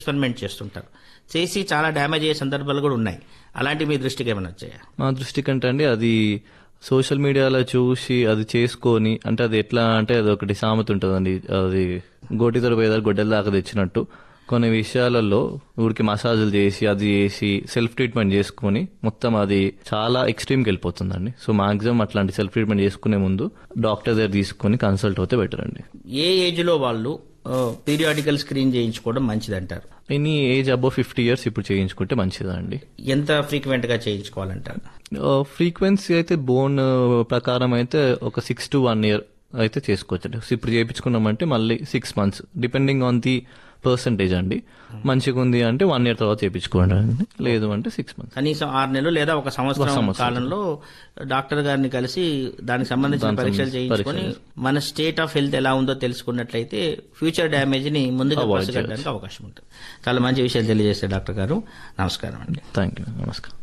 experiment చేస్తుంటారు చేసి చాలా డ్యామేజ్ అయ్యే సందర్భాలు కూడా ఉన్నాయి అలాంటి మీ దృష్టికి ఏమైనా వచ్చాయా మా దృష్టి కంటే అండి అది సోషల్ మీడియాలో చూసి అది చేసుకొని అంటే అది ఎట్లా అంటే అది ఒకటి సామెత ఉంటుందండి అది గోటితో పోయేదారు గొడ్డల దాకా తెచ్చినట్టు కొన్ని విషయాలలో ఊరికి మసాజులు చేసి అది చేసి సెల్ఫ్ ట్రీట్మెంట్ చేసుకొని మొత్తం అది చాలా ఎక్స్ట్రీమ్కి వెళ్ళిపోతుందండి సో మాక్సిమం అట్లాంటి సెల్ఫ్ ట్రీట్మెంట్ చేసుకునే ముందు డాక్టర్ దగ్గర తీసుకొని కన్సల్ట్ అవుతే బెటర్ అండి ఏ ఏజ్ లో వాళ్ళు పీరియాడికల్ స్క్రీన్ చేయించుకోవడం మంచిది అంటారు any age above fifty years ఇప్పుడు చేయించుకుంటే మంచిదండి ఎంత ఫ్రీక్వెంట్ గా చేయించుకోవాలంటారు ఫ్రీక్వెన్సీ అయితే బోన్ ప్రకారం అయితే ఒక సిక్స్ టు వన్ ఇయర్ అయితే చేసుకోవచ్చు ఇప్పుడు చేయించుకున్నామంటే మళ్ళీ six months depending on the percentage అండి మంచిగా ఉంది అంటే వన్ ఇయర్ తర్వాత చేయించుకోండి అండి లేదు అంటే సిక్స్ మంత్స్ కనీసం ఆరు నెలలు లేదా ఒక సంవత్సరం కాలంలో డాక్టర్ గారిని కలిసి దానికి సంబంధించిన పరీక్షలు చేయించుకొని మన స్టేట్ ఆఫ్ హెల్త్ ఎలా ఉందో తెలుసుకున్నట్లయితే ఫ్యూచర్ డ్యామేజ్ ని ముందుగా పసిగట్టడానికి అవకాశం ఉంటుంది చాలా మంచి విషయాలు తెలియజేస్తారు డాక్టర్ గారు నమస్కారం అండి థ్యాంక్ యూ నమస్కారం